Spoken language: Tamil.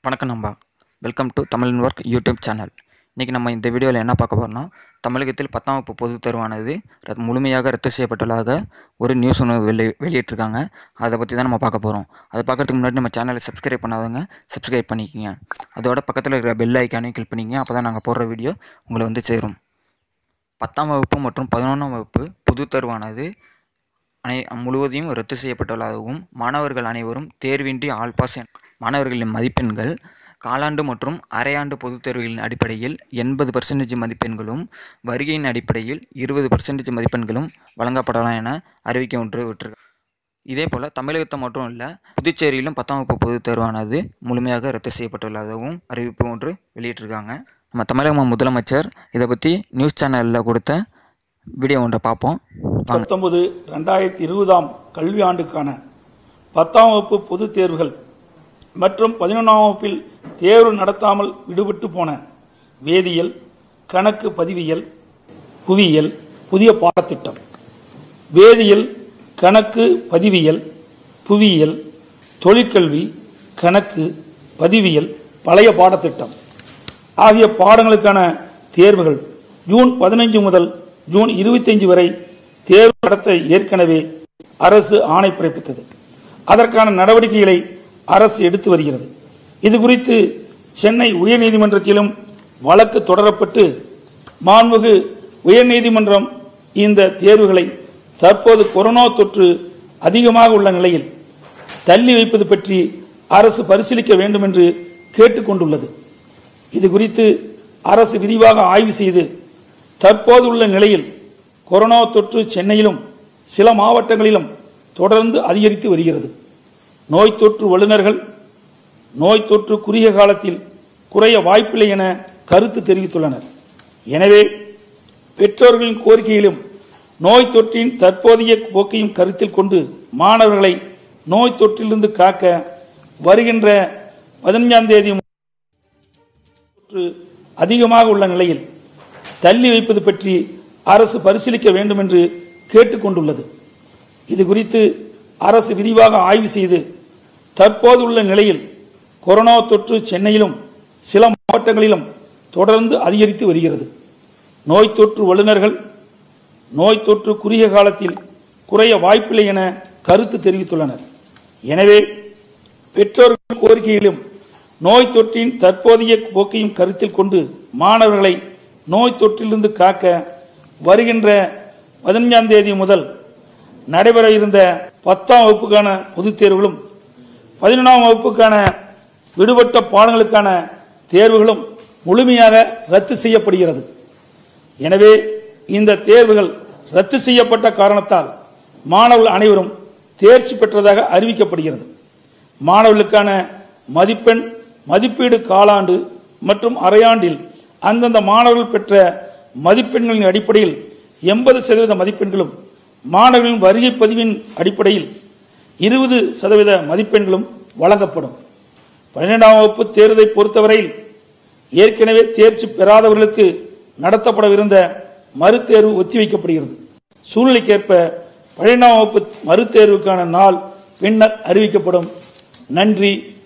வணக்கம் நண்பா welcome to Tamil work YouTube channel இன்றைக்கி நம்ம இந்த வீடியோவில் என்ன பார்க்க போகிறோம்னா தமிழகத்தில் பத்தாம் வகுப்பு பொதுத் தேர்வானது ரத்- முழுமையாக ரத்து செய்யப்பட்டுள்ளதாக ஒரு நியூஸ் ஒன்று வெளி வெளியிட்டிருக்காங்க அதை பற்றி தான் நம்ம பார்க்க போகிறோம் அதை பார்க்கறதுக்கு முன்னாடி நம்ம சேனலை சப்ஸ்கிரைப் பண்ணாதவங்க சப்ஸ்கிரைப் பண்ணிக்கோங்க அதோட பக்கத்தில் இருக்கிற பெல் ஐக்கானையும் கிளிக் பண்ணிக்கங்க அப்போ தான் நாங்கள் போடுற வீடியோ உங்களை வந்து சேரும் பத்தாம் வகுப்பு மற்றும் பதினொன்றாம் வகுப்பு பொதுத் தேர்வானது அனை முழுவதையும் ரத்து செய்யப்பட்டுள்ளதாகவும் மாணவர்கள் அனைவரும் தேர்வின்றி ஆல் பாஸ் என்- மாணவர்களின் மதிப்பெண்கள் காலாண்டு மற்றும் அரையாண்டு பொதுத் தேர்வுகளின் அடிப்படையில் எண்பது பர்சன்டேஜ் மதிப்பெண்களும் வருகையின் அடிப்படையில் இருபது பர்சன்டேஜ் மதிப்பெண்களும் வழங்கப்படலாம் என அறிவிக்க ஒன்று விட்டிருக்கு இதே போல் தமிழகத்தை மட்டும் இல்லை புதுச்சேரியிலும் பத்தாம் வகுப்பு பொதுத் தேர்வானது முழுமையாக ரத்து செய்யப்பட்டுள்ளதாகவும் அறிவிப்பு ஒன்று வெளியிட்டிருக்காங்க நம்ம தமிழக முதலமைச்சர் இதை பற்றி நியூஸ் சேனலில் கொடுத்த வீடியோ ஒன்றை பார்ப்போம் வாங்க பத்தொன்பது ரெண்டாயிரத்தி இருபதாம் கல்வி ஆண்டுக்கான பத்தாம் வகுப்பு பொதுத் தேர்வுகள் மற்றும் பதினொன்றாம் வகுப்பில் தேர்வு நடத்தாமல் விடுபட்டு போன வேதியியல் கணக்கு பதிவியல் புவியியல் புதிய பாடத்திட்டம் வேதியியல் கணக்கு பதிவியல் புவியியல் தொழிற்கல்வி கணக்கு பதிவியல் பழைய பாடத்திட்டம் ஆகிய பாடங்களுக்கான தேர்வுகள் ஜூன் பதினைஞ்சு முதல் ஜூன் 25 வரை தேர்வு நடத்த ஏற்கனவே அரசு ஆணை பிறப்பித்தது அதற்கான நடவடிக்கைகளை அரசு எடுத்து வருகிறது இது குறித்து சென்னை உயர்நீதிமன்றத்திலும் வழக்கு தொடரப்பட்டு மாண்புமிகு உயர்நீதிமன்றம் இந்த தேர்வுகளை தற்போது கொரோனா தொற்று அதிகமாக உள்ள நிலையில் தள்ளி வைப்பது பற்றி அரசு பரிசீலிக்க வேண்டும் என்று கேட்டுக்கொண்டுள்ளது இது குறித்து அரசு விரிவாக ஆய்வு செய்து தற்போது உள்ள நிலையில் கொரோனா தொற்று சென்னையிலும் சில மாவட்டங்களிலும் தொடர்ந்து அதிகரித்து வருகிறது நோய் தொற்று வல்லுநர்கள் நோய் தொற்று குறுகிய காலத்தில் குறைய வாய்ப்பில்லை என கருத்து தெரிவித்துள்ளனர் எனவே பெற்றோர்களின் கோரிக்கையிலும் நோய் தொற்றின் தற்போதைய போக்கையும் கருத்தில் கொண்டு மாணவர்களை நோய் தொற்றிலிருந்து காக்க வருகின்ற பதினஞ்சாம் தேதி தொற்று அதிகமாக உள்ள நிலையில் தள்ளி வைப்பது பற்றி அரசு பரிசீலிக்க வேண்டும் என்று கேட்டுக்கொண்டுள்ளது இது குறித்து அரசு விரிவாக ஆய்வு செய்து தற்போது உள்ள நிலையில் கொரோனா தொற்று சென்னையிலும் சில மாவட்டங்களிலும் தொடர்ந்து அதிகரித்து வருகிறது நோய் தொற்று வல்லுநர்கள் நோய் தொற்று குறுகிய காலத்தில் குறைய வாய்ப்பில்லை என கருத்து தெரிவித்துள்ளனர் எனவே பெற்றோர்கள் கோரிக்கையிலும் நோய் தொற்றின் தற்போதைய போக்கையும் கருத்தில் கொண்டு மாணவர்களை நோய் தொற்றிலிருந்து காக்க வருகின்ற பதினஞ்சாம் தேதி முதல் நடைபெற இருந்த பத்தாம் வகுப்புக்கான பொதுத் தேர்வுகளும் பதினொன்றாம் வகுப்புக்கான விடுபட்ட பாடங்களுக்கான தேர்வுகளும் முழுமையாக ரத்து செய்யப்படுகிறது எனவே இந்த தேர்வுகள் ரத்து செய்யப்பட்ட காரணத்தால் மாணவர்கள் அனைவரும் தேர்ச்சி பெற்றதாக அறிவிக்கப்படுகிறது மாணவர்களுக்கான மதிப்பெண் மதிப்பீடு காலாண்டு மற்றும் அரையாண்டில் அந்தந்த மாணவர்கள் பெற்ற மதிப்பெண்களின் அடிப்படையில் எண்பது சதவீத மதிப்பெண்களும் மாணவர்களின் வருகை பதிவின் அடிப்படையில் இருபது சதவீத மதிப்பெண்களும் வழங்கப்படும் பன்னிரெண்டாம் வகுப்பு தேர்வை பொறுத்தவரையில் ஏற்கனவே தேர்ச்சி பெறாதவர்களுக்கு நடத்தப்படவிருந்த மறுதேர்வு ஒத்திவைக்கப்படுகிறது சூழ்நிலைக்கேற்ப பன்னிரெண்டாம் வகுப்பு மறுதேர்வுக்கான நாள் பின்னர் அறிவிக்கப்படும் நன்றி